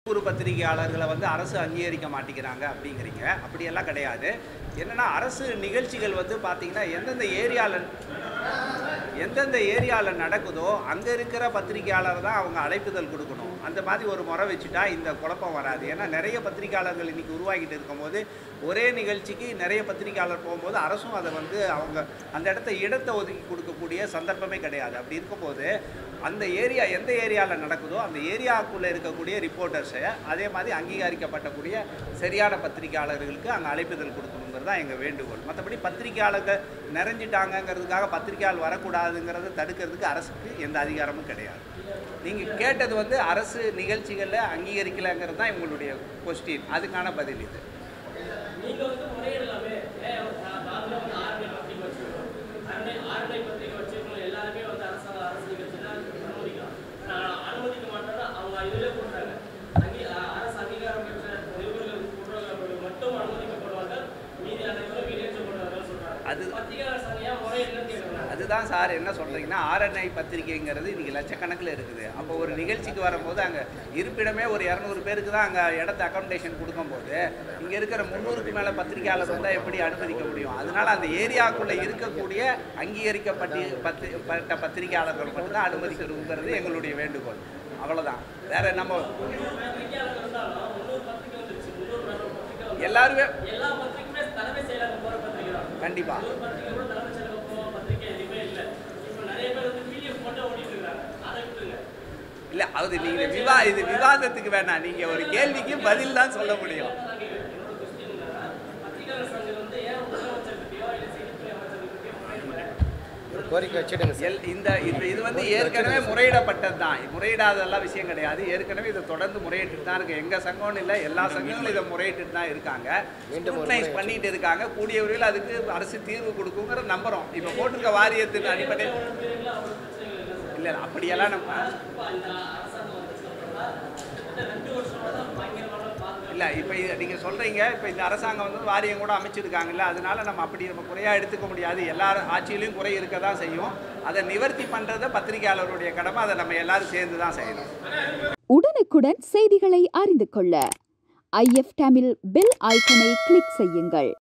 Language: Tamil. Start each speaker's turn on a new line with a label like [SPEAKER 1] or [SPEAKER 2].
[SPEAKER 1] குறு பத்திரிகையாளர்களை வந்து அரசு அங்கீகரிக்க மாட்டேங்கிறாங்க அப்படிங்கிறீங்க அப்படியெல்லாம் கிடையாது என்னன்னா அரசு நிகழ்ச்சிகள் வந்து பார்த்தீங்கன்னா எந்தெந்த ஏரியாவில் எந்தெந்த ஏரியாவில் நடக்குதோ அங்கே இருக்கிற பத்திரிகையாளர் தான் அவங்க அழைப்புதல் கொடுக்கணும் அந்த மாதிரி ஒரு முறை வச்சுட்டா இந்த குழப்பம் வராது ஏன்னா நிறைய பத்திரிகையாளர்கள் இன்னைக்கு உருவாக்கிட்டு இருக்கும்போது ஒரே நிகழ்ச்சிக்கு நிறைய பத்திரிகையாளர் போகும்போது அரசும் அதை வந்து அவங்க அந்த இடத்த இடத்தை ஒதுக்கி கொடுக்கக்கூடிய சந்தர்ப்பமே கிடையாது அப்படி இருக்கும்போது அந்த ஏரியா எந்த ஏரியாவில் நடக்குதோ அந்த ஏரியாவுக்குள்ளே இருக்கக்கூடிய ரிப்போர்ட்டர்ஸை அதே மாதிரி அங்கீகரிக்கப்பட்டக்கூடிய சரியான பத்திரிகையாளர்களுக்கு அங்கே அழைப்புதல் கொடுக்கணுங்கிறது தான் எங்கள் வேண்டுகோள் மற்றபடி பத்திரிகையாளர்கள் நிறைஞ்சிட்டாங்கங்கிறதுக்காக பத்திரிகையாளர் வரக்கூடாதுங்கிறத தடுக்கிறதுக்கு அரசுக்கு எந்த அதிகாரமும் கிடையாது நீங்கள் கேட்டது வந்து அரசு நிகழ்ச்சிகளில் அங்கீகரிக்கலைங்கிறது தான் உங்களுடைய கொஸ்டின் அதுக்கான பதில் இது
[SPEAKER 2] நீங்க வந்து முறையிடலாமே ஏன் பாதுகாப்பு வந்து ஆர்மி பத்திரிகை வச்சிருக்கோம் ஆர்மி ஆர்மி பத்திரிகை வச்சிருக்கோம் எல்லாருமே வந்து அரசாங்க அரசு நிகழ்ச்சி தான் அனுமதிக்கலாம் நான் அனுமதிக்க மாட்டேன்னா அவங்க இதிலே போட்டாங்க அங்கீ அரசு அங்கீகாரம் பெற்ற நிருபர்கள் போன்றவர்கள் மட்டும் அனுமதிக்கப்படுவார்கள் மீதி அனைவரும் வெளியேற்றப்படுவார்கள் சொல்றாங்க
[SPEAKER 1] அது
[SPEAKER 2] பத்திரிகையாளர் சங்கம் ஏன் முறையிடலன்னு கேட்குறாங்க
[SPEAKER 1] அதுதான் சார் என்ன சொல்கிறீங்கன்னா ஆர்என்ஐ பத்திரிகைங்கிறது இன்றைக்கி லட்சக்கணக்கில் இருக்குது அப்போ ஒரு நிகழ்ச்சிக்கு வரும்போது அங்கே இருப்பிடமே ஒரு இரநூறு பேருக்கு தான் அங்கே இடத்த அக்காமடேஷன் கொடுக்கும்போது இங்கே இருக்கிற முந்நூறுக்கு மேலே பத்திரிகையாளர் வந்தால் எப்படி அனுமதிக்க முடியும் அதனால அந்த ஏரியாவுக்குள்ளே இருக்கக்கூடிய அங்கீகரிக்கப்பட்டு பத்தி பட்ட பத்திரிகையாளர்கள் மட்டும்தான் அனுமதிக்கணுங்கிறது எங்களுடைய வேண்டுகோள் அவ்வளோதான் வேற நம்ம
[SPEAKER 2] பத்திரிகையாளர் இருந்தாலும் முன்னூறு பத்திரிகை வந்துருச்சு முன்னூறு பத்திரிகை வந்து
[SPEAKER 1] எல்லாருமே
[SPEAKER 2] எல்லா பத்திரிகையுமே தலைமை செயலகம் போகிற பத்திரிகை தான்
[SPEAKER 1] கண்டிப்பாக
[SPEAKER 2] ஒரு பத்திரிகை கூட தலைமைச் செயலகம் போக பத்திரிகை எதுவுமே இல்லை இப்போ நிறைய பேர் வந்து பிடிஎஃப் போட்டு ஓடிட்டு இருக்காங்க அதை விட்டுருங்க
[SPEAKER 1] இல்லை அது நீங்கள் விவா இது விவாதத்துக்கு வேணாம் நீங்கள் ஒரு கேள்விக்கு பதில் தான் சொல்ல முடியும்
[SPEAKER 2] நாங்க என்னோட கொஸ்டின் என்னன்னா பத்திரிகையாளர் சங்கம் வந்து ஏன் முதலமைச்சர்கிட்டயோ இல்லை செய்தித்துறை அமைச்சர்கிட்டயோ முறையிடல
[SPEAKER 3] ஒரு கோரிக்கை வச்சுடுங்க சார்
[SPEAKER 1] எல் இந்த இது இது வந்து ஏற்கனவே முறையிடப்பட்டது தான் முறையிடாதெல்லாம் விஷயம் கிடையாது ஏற்கனவே இதை தொடர்ந்து முறையிட்டு தான் இருக்கு எங்க சங்கம்னு இல்லை எல்லா சங்கங்களும் இதை முறையிட்டு தான் இருக்காங்க
[SPEAKER 3] மீண்டும் ஒரு
[SPEAKER 1] ஸ்க்ரூட்டனைஸ்
[SPEAKER 3] முறை
[SPEAKER 1] பண்ணிட்டு இருக்காங்க கூடிய விரைவில் அதுக்கு அரசு தீர்வு கொடுக்குங்கிற நம்புறோம் இப்போ போட்டிருக்க வாரியத்தின் அடிப்படையில் இல்லை இல்லை, அப்படியெல்லாம் நம்ம இல்லை இப்போ இது நீங்கள் சொல்கிறீங்க இப்போ இந்த அரசாங்கம் வந்து வாரியம் கூட அமைச்சிருக்காங்கல்ல அதனால நம்ம அப்படி நம்ம குறையாக எடுத்துக்க முடியாது எல்லா ஆட்சியிலையும் குறை இருக்க தான் செய்யும் அதை நிவர்த்தி பண்ணுறது பத்திரிகையாளருடைய கடமை அதை நம்ம எல்லாரும் சேர்ந்து தான் செய்யணும்
[SPEAKER 4] உடனுக்குடன் செய்திகளை அறிந்து கொள்ள ஐஎஃப் தமிழ் பெல் ஐக்கனை கிளிக் செய்யுங்கள்